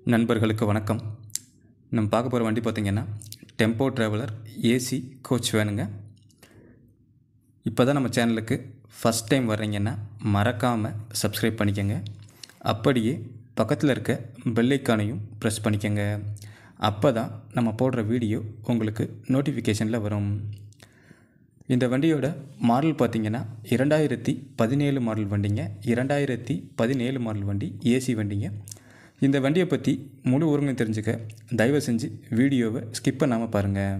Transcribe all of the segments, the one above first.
நண்பர்களுக்கு வணக்கம் நம்ம பார்க்க போகிற வண்டி பார்த்திங்கன்னா டெம்போ ட்ராவலர் ஏசி கோச் வேணுங்க இப்போ தான் நம்ம சேனலுக்கு ஃபஸ்ட் டைம் வர்றீங்கன்னா மறக்காமல் சப்ஸ்கிரைப் பண்ணிக்கோங்க அப்படியே பக்கத்தில் இருக்க பெல்லைக்கானையும் ப்ரெஸ் பண்ணிக்கோங்க அப்போ தான் நம்ம போடுற வீடியோ உங்களுக்கு நோட்டிஃபிகேஷனில் வரும் இந்த வண்டியோட மாடல் பார்த்தீங்கன்னா இரண்டாயிரத்தி பதினேழு மாடல் வண்டிங்க இரண்டாயிரத்தி பதினேழு மாடல் வண்டி ஏசி வண்டிங்க இந்த வண்டியை பற்றி முழு உரிமையும் தெரிஞ்சுக்க தயவு செஞ்சு வீடியோவை ஸ்கிப் பண்ணாமல் பாருங்கள்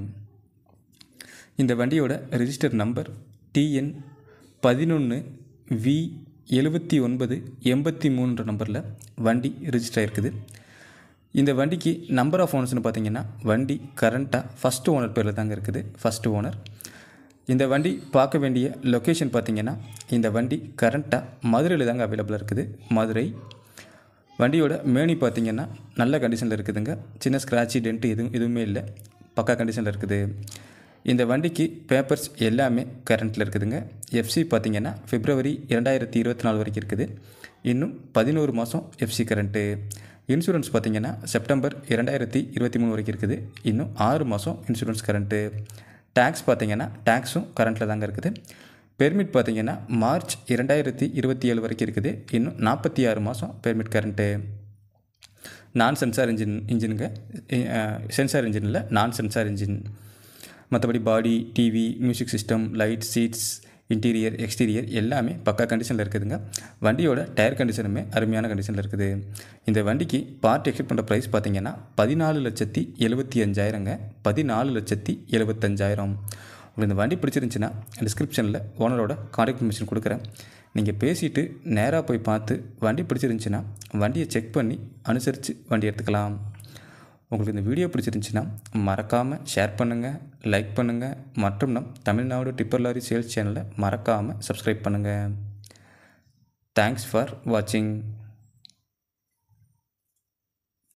இந்த வண்டியோட ரெஜிஸ்டர் நம்பர் டிஎன் பதினொன்று வி எழுபத்தி ஒன்பது எண்பத்தி மூணுன்ற நம்பரில் வண்டி ரெஜிஸ்டர் ஆயிருக்குது இந்த வண்டிக்கு நம்பர் ஆஃப் ஓனர்ஸ்னு பார்த்தீங்கன்னா வண்டி கரண்ட்டாக ஃபஸ்ட்டு ஓனர் பேரில் தாங்க இருக்குது ஃபஸ்ட்டு ஓனர் இந்த வண்டி பார்க்க வேண்டிய லொக்கேஷன் பார்த்தீங்கன்னா இந்த வண்டி கரண்ட்டாக மதுரையில் தாங்க அவைலபிளாக இருக்குது மதுரை வண்டியோட மேனி பார்த்தீங்கன்னா நல்ல கண்டிஷனில் இருக்குதுங்க சின்ன ஸ்க்ராட்சி டென்ட்டு எதுவும் எதுவுமே இல்லை பக்கா கண்டிஷனில் இருக்குது இந்த வண்டிக்கு பேப்பர்ஸ் எல்லாமே கரண்ட்டில் இருக்குதுங்க எஃப்சி பார்த்தீங்கன்னா பிப்ரவரி இரண்டாயிரத்தி இருபத்தி நாலு வரைக்கும் இருக்குது இன்னும் பதினோரு மாதம் எஃப்சி கரண்ட்டு இன்சூரன்ஸ் பார்த்தீங்கன்னா செப்டம்பர் இரண்டாயிரத்தி இருபத்தி மூணு வரைக்கும் இருக்குது இன்னும் ஆறு மாதம் இன்சூரன்ஸ் கரண்ட்டு டேக்ஸ் பார்த்தீங்கன்னா டேக்ஸும் கரண்ட்டில் தாங்க இருக்குது பெர்மிட் பார்த்தீங்கன்னா மார்ச் இரண்டாயிரத்தி இருபத்தி ஏழு வரைக்கும் இருக்குது இன்னும் நாற்பத்தி ஆறு மாதம் permit current non sensor engine இன்ஜினுங்க சென்சார் இன்ஜின் இல்லை நான் சென்சார் இன்ஜின் மற்றபடி body TV music system light seats interior exterior எல்லாமே பக்கா கண்டிஷனில் இருக்குதுங்க வண்டியோட டயர் கண்டிஷனுமே அருமையான கண்டிஷனில் இருக்குது இந்த வண்டிக்கு பார்ட் எக்ஸ்பெக்ட் பண்ணுற ப்ரைஸ் பார்த்தீங்கன்னா பதினாலு லட்சத்தி எழுபத்தி அஞ்சாயிரங்க பதினாலு லட்சத்தி எழுபத்தஞ்சாயிரம் உங்களுக்கு இந்த வண்டி பிடிச்சிருந்துச்சின்னா டிஸ்கிரிப்ஷனில் ஓனரோட கான்டாக்ட் இன்ஃபர்மேஷன் கொடுக்குறேன் நீங்கள் பேசிவிட்டு நேராக போய் பார்த்து வண்டி பிடிச்சிருந்துச்சின்னா வண்டியை செக் பண்ணி அனுசரித்து வண்டி எடுத்துக்கலாம் உங்களுக்கு இந்த வீடியோ பிடிச்சிருந்துச்சின்னா மறக்காமல் ஷேர் பண்ணுங்கள் லைக் பண்ணுங்கள் மற்றும் நம் தமிழ்நாடு டிப்பர் லாரி சேல்ஸ் சேனலை மறக்காமல் சப்ஸ்கிரைப் பண்ணுங்கள் தேங்க்ஸ் ஃபார் வாட்சிங்